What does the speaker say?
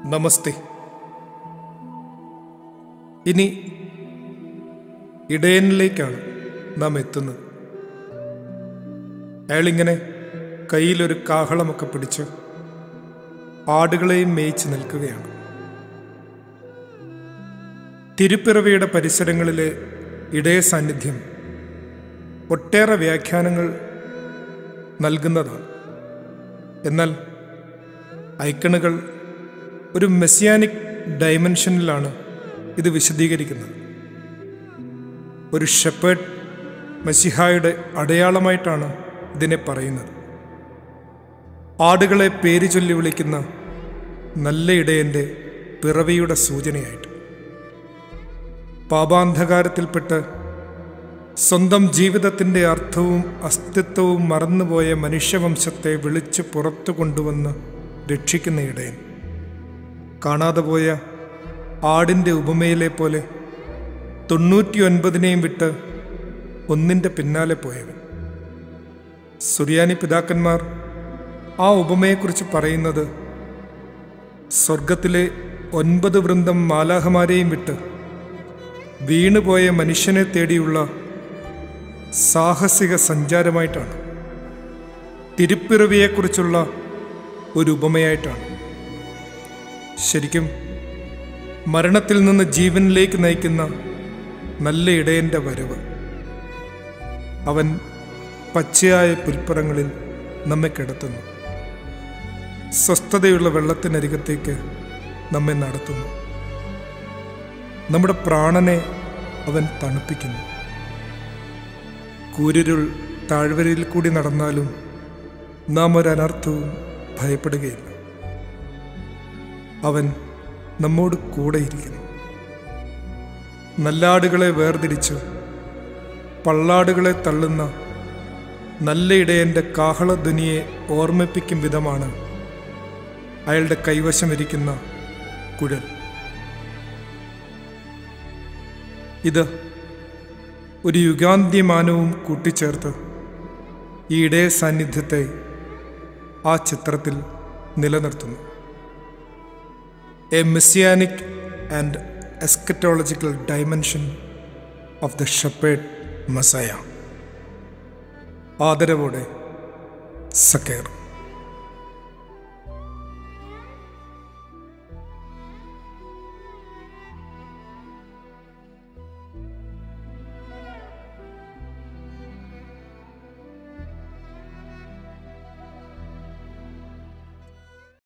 നമസ്തേ ഇനി ഇടയനിലേക്കാണ് നാം എത്തുന്നത് അയാളിങ്ങനെ കയ്യിലൊരു കാഹളമൊക്കെ പിടിച്ച് ആടുകളെയും മേയിച്ച് നിൽക്കുകയാണ് തിരുപ്പിറവിയുടെ പരിസരങ്ങളിലെ ഇടയ സാന്നിധ്യം ഒട്ടേറെ വ്യാഖ്യാനങ്ങൾ നൽകുന്നതാണ് എന്നാൽ ഐക്കണുകൾ ഒരു മെസ്സിയാനിക് ഡയമെൻഷനിലാണ് ഇത് വിശദീകരിക്കുന്നത് ഒരു ഷെപ്പേർഡ് മെസ്സിഹായുടെ അടയാളമായിട്ടാണ് ഇതിനെ പറയുന്നത് ആടുകളെ പേര് ചൊല്ലി വിളിക്കുന്ന നല്ല ഇടയൻ്റെ പിറവിയുടെ സൂചനയായിട്ട് പാപാന്ധകാരത്തിൽപ്പെട്ട് സ്വന്തം ജീവിതത്തിൻ്റെ അർത്ഥവും അസ്തിത്വവും മറന്നുപോയ മനുഷ്യവംശത്തെ വിളിച്ച് പുറത്തു കൊണ്ടുവന്ന് രക്ഷിക്കുന്ന ഇടയൻ കാണാതെ പോയ ആടിൻ്റെ ഉപമയിലെ പോലെ തൊണ്ണൂറ്റി ഒൻപതിനെയും വിട്ട് ഒന്നിൻ്റെ പിന്നാലെ പോയവൻ സുറിയാനി പിതാക്കന്മാർ ആ ഉപമയെക്കുറിച്ച് പറയുന്നത് സ്വർഗത്തിലെ ഒൻപത് വൃന്ദം മാലാഹമാരെയും വിട്ട് വീണുപോയ മനുഷ്യനെ തേടിയുള്ള സാഹസിക സഞ്ചാരമായിട്ടാണ് തിരുപ്പിറവിയെക്കുറിച്ചുള്ള ഒരു ഉപമയായിട്ടാണ് ശരിക്കും മരണത്തിൽ നിന്ന് ജീവനിലേക്ക് നയിക്കുന്ന നല്ല ഇടയൻ്റെ വരവ് അവൻ പച്ചയായ പുൽപ്പുറങ്ങളിൽ നമ്മെ കിടത്തുന്നു സ്വസ്ഥതയുള്ള വെള്ളത്തിനരികത്തേക്ക് നമ്മെ നടത്തുന്നു നമ്മുടെ പ്രാണനെ അവൻ തണുപ്പിക്കുന്നു കൂരിരുൾ താഴ്വരയിൽ കൂടി നടന്നാലും നാം ഒരു അനർത്ഥവും ഭയപ്പെടുകയില്ല അവൻ നമ്മോട് കൂടെയിരിക്കുന്നു നല്ലാടുകളെ വേർതിരിച്ച് പള്ളാടുകളെ തള്ളുന്ന നല്ല ഇടയൻ്റെ കാഹളധ്വനിയെ ഓർമ്മിപ്പിക്കും വിധമാണ് അയാളുടെ കൈവശമിരിക്കുന്ന കുഴൽ ഇത് ഒരു യുഗാന്ത്യമാനവും കൂട്ടിച്ചേർത്ത് ഈ ഇടയ സാന്നിധ്യത്തെ ആ ചിത്രത്തിൽ നിലനിർത്തുന്നു a messianic and eschatological dimension of the shepherd Messiah ആദരവോടെ സക്കേർ